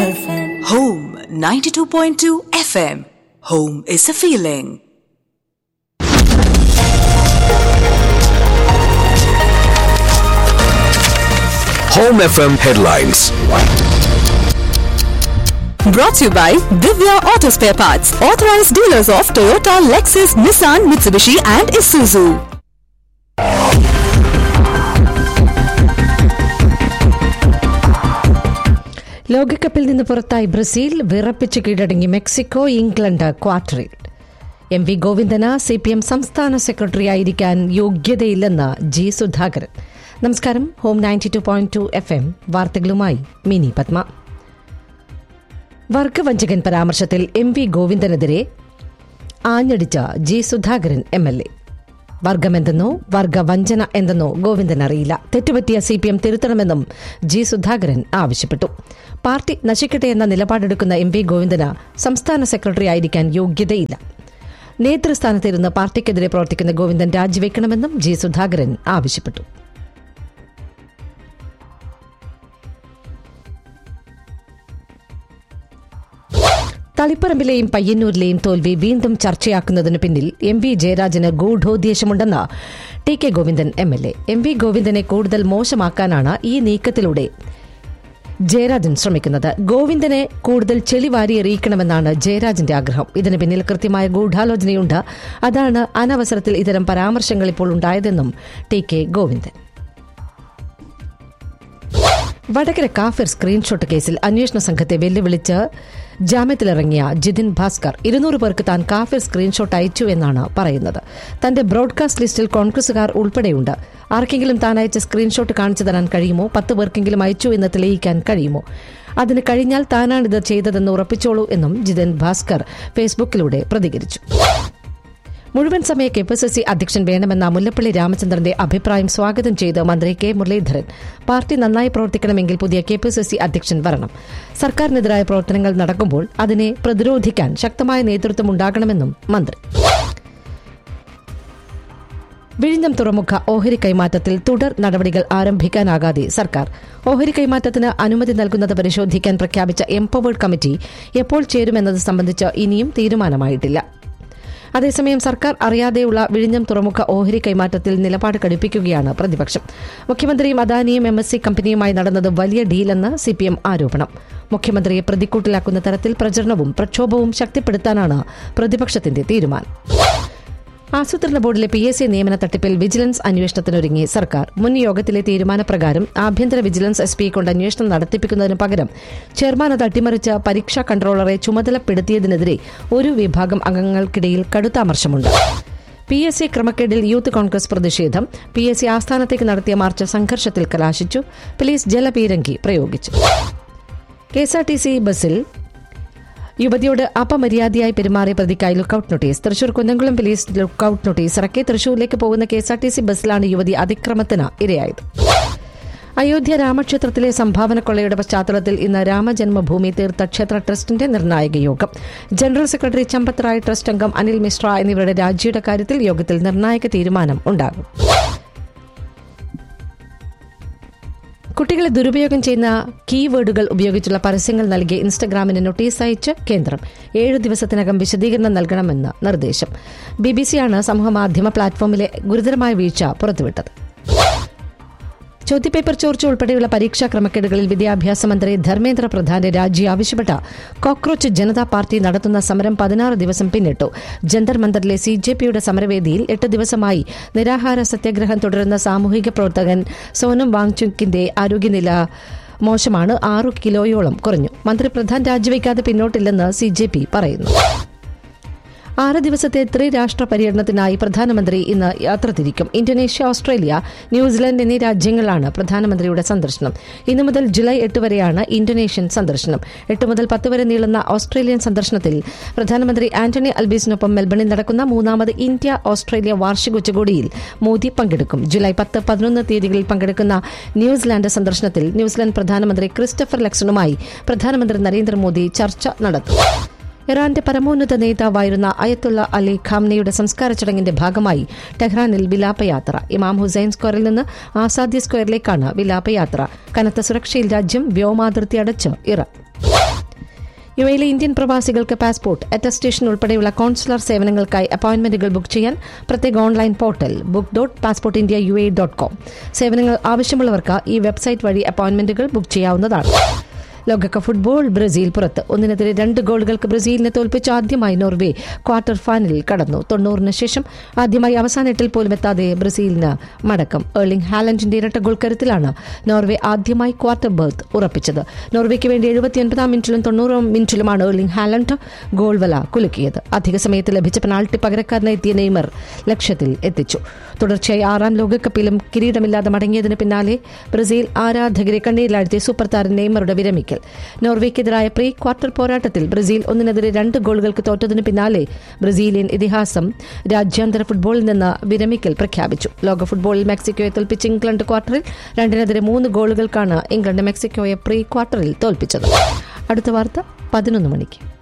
Home 92.2 FM. Home is a feeling. Home FM headlines. Brought to you by Divya Auto Spare Parts, authorized dealers of Toyota, Lexus, Nissan, Mitsubishi, and Isuzu. ലോകകപ്പിൽ നിന്ന് പുറത്തായി Brazil വിറപ്പിച്ച് കീഴടങ്ങി Mexico England ക്വാർട്ടറിൽ M V ഗോവിന്ദന് C P M സംസ്ഥാന secretary ആയിരിക്കാൻ യോഗ്യതയില്ലെന്ന് ജി സുധാകരൻ നമസ്കാരം home ninety two point two F M വാർത്തകളുമായി മിനി പത്മ വർഗവഞ്ചകൻ പരാമർശത്തിൽ എം വി ഗോവിന്ദനെതിരെ ആഞ്ഞടിച്ച G Sudhakaran M L A വർഗമെന്തെന്നോ വർഗവഞ്ചന എന്തെന്നോ ഗോവിന്ദൻ അറിയില്ല തെറ്റുപറ്റിയ സി പി എം തിരുത്തണമെന്നും ജി സുധാകരൻ ആവശ്യപ്പെട്ടു പാർട്ടി നശിക്കട്ടെ എന്ന നിലപാടെടുക്കുന്ന എം വി ഗോവിന്ദന് സംസ്ഥാന സെക്രട്ടറി ആയിരിക്കാൻ യോഗ്യതയില്ല നേതൃസ്ഥാനത്തിരുന്ന് പാർട്ടിക്കെതിരെ പ്രവർത്തിക്കുന്ന ഗോവിന്ദൻ രാജിവെക്കണമെന്നും ജി സുധാകരൻ ആവശ്യപ്പെട്ടു തളിപ്പറമ്പിലെയും പയ്യന്നൂരിലെയും തോൽവി വീണ്ടും ചർച്ചയാക്കുന്നതിന് പിന്നിൽ എം വി ജയരാജന് ഗൂഢോദ്ദേശമുണ്ടെന്ന് T K Govindan M L A M V ഗോവിന്ദനെ കൂടുതൽ മോശമാക്കാനാണ് ഈ നീക്കത്തിലൂടെ ജയരാജൻ ശ്രമിക്കുന്നത് ഗോവിന്ദനെ കൂടുതൽ ചെളിവാരി എറിയിക്കണമെന്നാണ് ജയരാജന്റെ ആഗ്രഹം ഇതിന് പിന്നിൽ കൃത്യമായ ഗൂഢാലോചനയുണ്ട് അതാണ് അനവസരത്തിൽ ഇത്തരം പരാമർശങ്ങൾ ഇപ്പോൾ ഉണ്ടായതെന്നും ടി കെ ഗോവിന്ദൻ വടകര കാഫിർ സ്ക്രീൻഷോട്ട് കേസിൽ അന്വേഷണ സംഘത്തെ വെല്ലുവിളിച്ച് ജാമ്യത്തിലിറങ്ങിയ ജിതിൻ ഭാസ്കർ ഇരുന്നൂറ് പേർക്ക് താൻ കാഫിർ സ്ക്രീൻഷോട്ട് അയച്ചു എന്നാണ് പറയുന്നത് തന്റെ ബ്രോഡ്കാസ്റ്റ് ലിസ്റ്റിൽ കോൺഗ്രസുകാർ ഉൾപ്പെടെയുണ്ട് ആർക്കെങ്കിലും താൻ അയച്ച സ്ക്രീൻഷോട്ട് കാണിച്ചു തരാൻ കഴിയുമോ പത്ത് പേർക്കെങ്കിലും അയച്ചു എന്ന് തെളിയിക്കാൻ കഴിയുമോ അതിന് കഴിഞ്ഞാൽ താനാണിത് ചെയ്തതെന്ന് ഉറപ്പിച്ചോളൂ എന്നും ജിതിൻ ഭാസ്കർ ഫേസ്ബുക്കിലൂടെ പ്രതികരിച്ചു മുഴുവൻ സമയ കെ പി സി സി അധ്യക്ഷൻ വേണമെന്ന മുല്ലപ്പള്ളി രാമചന്ദ്രന്റെ അഭിപ്രായം സ്വാഗതം ചെയ്ത് മന്ത്രി കെ മുരളീധരൻ പാർട്ടി നന്നായി പ്രവർത്തിക്കണമെങ്കിൽ പുതിയ കെ പി സി സി അധ്യക്ഷൻ വരണം സർക്കാരിനെതിരായ പ്രവർത്തനങ്ങൾ നടക്കുമ്പോൾ അതിനെ പ്രതിരോധിക്കാൻ ശക്തമായ നേതൃത്വം ഉണ്ടാകണമെന്നും മന്ത്രി വിഴിഞ്ഞം തുറമുഖ ഓഹരി കൈമാറ്റത്തിൽ തുടർ നടപടികൾ ആരംഭിക്കാനാകാതെ സർക്കാർ ഓഹരി കൈമാറ്റത്തിന് അനുമതി നൽകുന്നത് പരിശോധിക്കാൻ പ്രഖ്യാപിച്ച എംപവേർഡ് കമ്മിറ്റി എപ്പോൾ ചേരുമെന്നത് സംബന്ധിച്ച് ഇനിയും തീരുമാനമായിട്ടില്ല അതേസമയം സർക്കാർ അറിയാതെയുള്ള വിഴിഞ്ഞം തുറമുഖ ഓഹരി കൈമാറ്റത്തിൽ നിലപാട് കടുപ്പിക്കുകയാണ് പ്രതിപക്ഷം മുഖ്യമന്ത്രിയും അദാനിയും എം എസ് സി കമ്പനിയുമായി നടന്നത് വലിയ ഡീലെന്ന് സിപിഎം ആരോപണം മുഖ്യമന്ത്രിയെ പ്രതിക്കൂട്ടിലാക്കുന്ന തരത്തിൽ പ്രചരണവും പ്രക്ഷോഭവും ശക്തിപ്പെടുത്താനാണ് പ്രതിപക്ഷത്തിന്റെ തീരുമാനം ആസൂത്രണ ബോർഡിലെ പി എസ് സി നിയമന തട്ടിപ്പിൽ വിജിലൻസ് അന്വേഷണത്തിനൊരുങ്ങി സർക്കാർ മുൻ യോഗത്തിലെ തീരുമാനപ്രകാരം ആഭ്യന്തര വിജിലൻസ് എസ് പിയെ കൊണ്ട് അന്വേഷണം നടത്തിപ്പിക്കുന്നതിന് പകരം ചെയർമാൻ അത് അട്ടിമറിച്ച പരീക്ഷാ കൺട്രോളറെ ചുമതലപ്പെടുത്തിയതിനെതിരെ ഒരു വിഭാഗം അംഗങ്ങൾക്കിടയിൽ കടുത്ത അമർശമുണ്ട് പി എസ് സി ക്രമക്കേടിൽ യൂത്ത് കോൺഗ്രസ് പ്രതിഷേധം പി എസ് സി ആസ്ഥാനത്തേക്ക് നടത്തിയ മാർച്ച് സംഘർഷത്തിൽ കലാശിച്ചു പോലീസ് ജലപീരങ്കി പ്രയോഗിച്ചു K S R T C ബസ്സിൽ യുവതിയോട് അപമര്യാദയായി പെരുമാറിയ പ്രതിക്കായി lookout notice Thrissur Kunnamkulam police lookout notice ഇറക്കി തൃശൂരിലേക്ക് പോകുന്ന K S R T C ബസ്സിലാണ് യുവതി അതിക്രമത്തിന് ഇരയായത് അയോധ്യ രാമക്ഷേത്രത്തിലെ സംഭാവന കൊള്ളയുടെ പശ്ചാത്തലത്തിൽ ഇന്ന് രാമജന്മഭൂമി തീർത്ഥക്ഷേത്ര ട്രസ്റ്റിന്റെ നിർണായക യോഗം general secretary Champat Rai trust അംഗം അനിൽ മിശ്ര എന്നിവരുടെ രാജിയുടെ കാര്യത്തിൽ യോഗത്തിൽ നിർണായക തീരുമാനം ഉണ്ടാകും കുട്ടികളെ ദുരുപയോഗം ചെയ്യുന്ന കീവേഡുകൾ ഉപയോഗിച്ചുള്ള പരസ്യങ്ങൾ നൽകി ഇൻസ്റ്റഗ്രാമിന് നോട്ടീസ് അയച്ച് കേന്ദ്രം ഏഴ് ദിവസത്തിനകം വിശദീകരണം നൽകണമെന്ന് നിർദ്ദേശം ബി ബി സിയാണ് സമൂഹമാധ്യമ പ്ലാറ്റ്ഫോമിലെ ഗുരുതരമായ വീഴ്ച പുറത്തുവിട്ടത് ചോദ്യപേപ്പർ ചോർച്ച ഉൾപ്പെടെയുള്ള പരീക്ഷാ ക്രമക്കേടുകളിൽ വിദ്യാഭ്യാസ മന്ത്രി ധർമ്മേന്ദ്ര പ്രധാന്റെ രാജി ആവശ്യപ്പെട്ട കോക്രോച്ച് ജനതാ പാർട്ടി നടത്തുന്ന സമരം പതിനാറ് ദിവസം പിന്നിട്ടു ജന്തർ മന്ദറിലെ സി ജെ പിയുടെ സമരവേദിയിൽ എട്ട് ദിവസമായി നിരാഹാര സത്യാഗ്രഹം തുടരുന്ന സാമൂഹിക പ്രവർത്തകൻ സോനം വാങ്ചുക്കിന്റെ ആരോഗ്യനില മോശമാണ് ആറു കിലോയോളം കുറഞ്ഞു മന്ത്രി പ്രധാൻ രാജിവെക്കാതെ പിന്നോട്ടില്ലെന്ന് സി ജെ പി പറയുന്നു ആറ് ദിവസത്തെ ത്രിരാഷ്ട്ര പര്യടനത്തിനായി പ്രധാനമന്ത്രി ഇന്ന് യാത്ര തിരിക്കും ഇന്തോനേഷ്യ ഓസ്ട്രേലിയ ന്യൂസിലൻഡ് എന്നീ രാജ്യങ്ങളാണ് പ്രധാനമന്ത്രിയുടെ സന്ദർശനം ഇന്നു മുതൽ ജൂലൈ എട്ട് വരെയാണ് ഇന്തോനേഷ്യൻ സന്ദർശനം എട്ട് മുതൽ പത്ത് വരെ നീളുന്ന ഓസ്ട്രേലിയൻ സന്ദർശനത്തിൽ പ്രധാനമന്ത്രി ആന്റണി അൽബീസിനൊപ്പം മെൽബണിൽ നടക്കുന്ന മൂന്നാമത് ഇന്ത്യ ഓസ്ട്രേലിയ വാർഷിക ഉച്ചകോടിയിൽ മോദി പങ്കെടുക്കും ജൂലൈ പത്ത് പതിനൊന്ന് തീയതികളിൽ പങ്കെടുക്കുന്ന ന്യൂസിലാൻഡ് സന്ദർശനത്തിൽ ന്യൂസിലാൻഡ് പ്രധാനമന്ത്രി ക്രിസ്റ്റഫർ ലക്സണുമായി പ്രധാനമന്ത്രി നരേന്ദ്രമോദി ചർച്ച നടത്തും ഇറാന്റെ പരമോന്നത നേതാവായിരുന്ന അയത്തുള്ള അലി ഖാംനയുടെ സംസ്കാര ചടങ്ങിന്റെ ഭാഗമായി ടെഹ്റാനിൽ വിലാപയാത്ര ഇമാം ഹുസൈൻ സ്ക്വയറിൽ നിന്ന് ആസാദ്യ സ്ക്വയറിലേക്കാണ് വിലാപയാത്ര കനത്ത സുരക്ഷയിൽ രാജ്യം വ്യോമാതിർത്തി അടച്ച് ഇറാൻ യു എയിലെ ഇന്ത്യൻ പ്രവാസികൾക്ക് പാസ്പോർട്ട് അറ്റസ്റ്റേഷൻ ഉൾപ്പെടെയുള്ള കോൺസുലർ സേവനങ്ങൾക്കായി അപ്പോയിന്റ്മെന്റുകൾ ബുക്ക് ചെയ്യാൻ പ്രത്യേക online portal book dot passport India U A dot com സേവനങ്ങൾ ആവശ്യമുള്ളവർക്ക് ഈ വെബ്സൈറ്റ് വഴി അപ്പോയിന്റ്മെന്റുകൾ ബുക്ക് ചെയ്യാവുന്നതാണ് ലോകകപ്പ് ഫുട്ബോൾ ബ്രസീൽ പുറത്ത് ഒന്നിനെതിരെ രണ്ട് ഗോളുകൾക്ക് ബ്രസീലിനെ തോൽപ്പിച്ച് ആദ്യമായി നോർവേ ക്വാർട്ടർ ഫൈനലിൽ കടന്നു തൊണ്ണൂറിന് ശേഷം ആദ്യമായി അവസാന എട്ടിൽ പോലും എത്താതെ ബ്രസീലിന് മടക്കം ഏർലിംഗ് ഹാലൻഡിന്റെ ഇരട്ട ഗോൾ കരുത്തിലാണ് നോർവേ ആദ്യമായി ക്വാർട്ടർ ബർത്ത് ഉറപ്പിച്ചത് നോർവേക്ക് വേണ്ടി എഴുപത്തിയൊൻപതാം മിനിറ്റിലും തൊണ്ണൂറാം മിനിറ്റിലുമാണ് ഏർലിംഗ് ഹാലൻഡ് ഗോൾ വല കുലുക്കിയത് അധിക സമയത്ത് ലഭിച്ച പെനാൾട്ടി പകരക്കാരനായി എത്തിയ നെയ്മർ ലക്ഷ്യത്തിൽ എത്തിച്ചു തുടർച്ചയായി ആറാം ലോകകപ്പിലും കിരീടമില്ലാതെ മടങ്ങിയതിന് പിന്നാലെ ബ്രസീൽ ആരാധകരെ കണ്ണീരിലാഴ്ത്തിയ സൂപ്പർ താരം നെയ്മറുടെ വിരമിക്കൽ നോർവേക്കെതിരായ പ്രീ ക്വാർട്ടർ പോരാട്ടത്തിൽ ബ്രസീൽ ഒന്നിനെതിരെ രണ്ട് ഗോളുകൾക്ക് തോറ്റതിന് പിന്നാലെ ബ്രസീലിയൻ ഇതിഹാസം രാജ്യാന്തര ഫുട്ബോളിൽ നിന്ന് വിരമിക്കൽ പ്രഖ്യാപിച്ചു ലോക ഫുട്ബോളിൽ മെക്സിക്കോയെ തോൽപ്പിച്ച് ഇംഗ്ലണ്ട് ക്വാർട്ടറിൽ രണ്ടിനെതിരെ മൂന്ന് ഗോളുകൾക്കാണ് ഇംഗ്ലണ്ട് മെക്സിക്കോയെ പ്രീ ക്വാർട്ടറിൽ തോൽപ്പിച്ചത് അടുത്ത വാർത്ത പതിനൊന്ന് മണിക്ക്